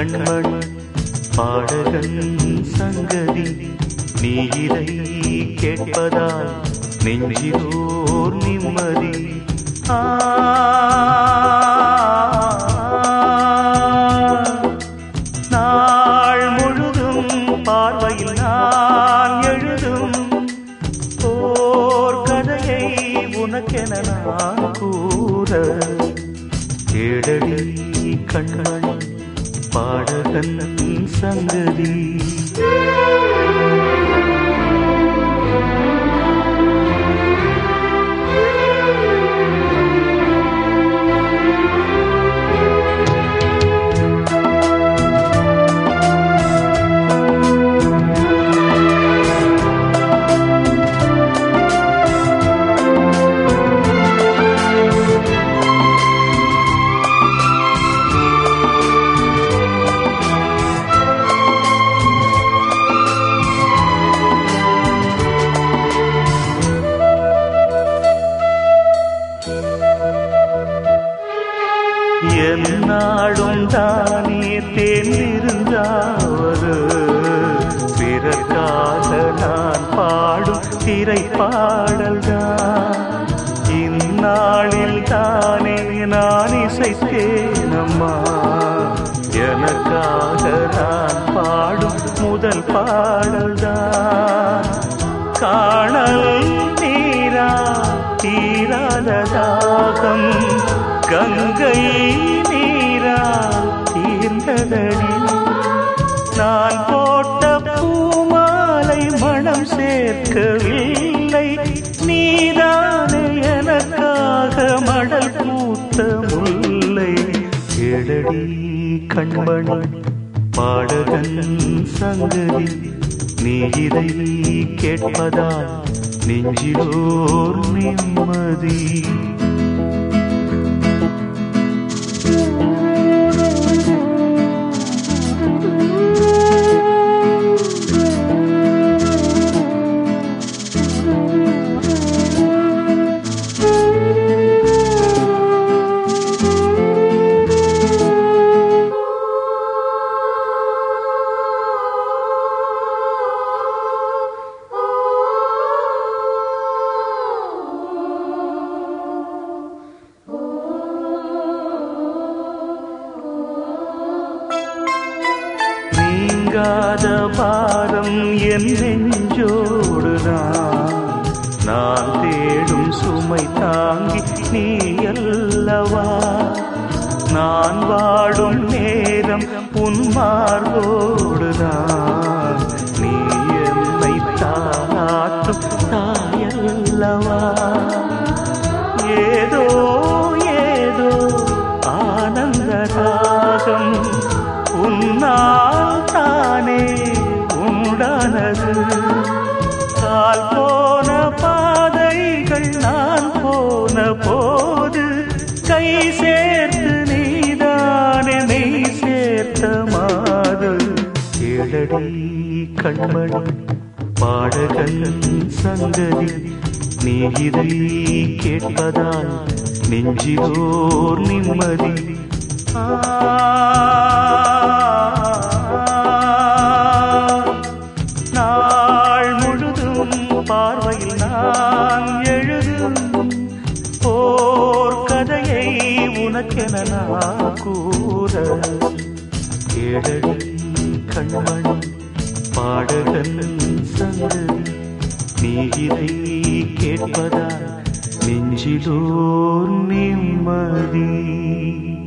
கண்மண் பாடகன் சங்கதி நீ இதை கேட்பதால் நெஞ்சிலோர் நிம்மதி ஆ நாள் முழுதும் பார்வையில் நான் எழுதும் ஓர் கதையை உனக்கென நான் கூற கேடடி கண்மண் பாடகன் சங்கதி என்னாடும் தானே தேர்ந்திருந்தாவது பிறக்காக நான் பாடும் திரை பாடல்தான் இந்நாளில் தானே நான் இசைத்தேனம்மா எனக்காக நான் பாடும் முதல் பாடல்தான் காணல் நீரா தீராத தாகம் கங்கை நீரா தீர்ந்ததடி நான் போட்ட பூமாலை மனம் சேர்க்கவில்லை நீதானே எனக்காக மடல் பூத்த முல்லை கேடடி கண்மணி பாடகன் சங்கதி நீ இதை கேட்பதால் நெஞ்சிலோர் நிம்மதி நீங்காத பாரம் என் நெஞ்சோடுதான் நான் தேடும் சுமை தாங்கி நீ அல்லவா நான் வாடும் நேரம் உன் மார்போடுதான் நீ என்னை தாளாட்டும் தாயல்லவா ஏதோ ஏதோ ஆனந்த ராகம் உன்னால் தானே உண்டானது கால் போன பாதைகள் நான் போன போது கை சேர்த்து நீதானே நெய் சேர்த்த மாது கேளடி கண்மணி பாடகன் சங்கதி நீ இதை கேட்பதால் நெஞ்சிலோர் நிம்மதி நாள் முழுதும் பார்வையில் நான் எழுதும் ஓர் கதையை உனக்கென நான் கூற கேடடி கண்மணி பாடகன் சங்கதி நீ இதை கேட்பதால் நெஞ்சிலோர் நிம்மதி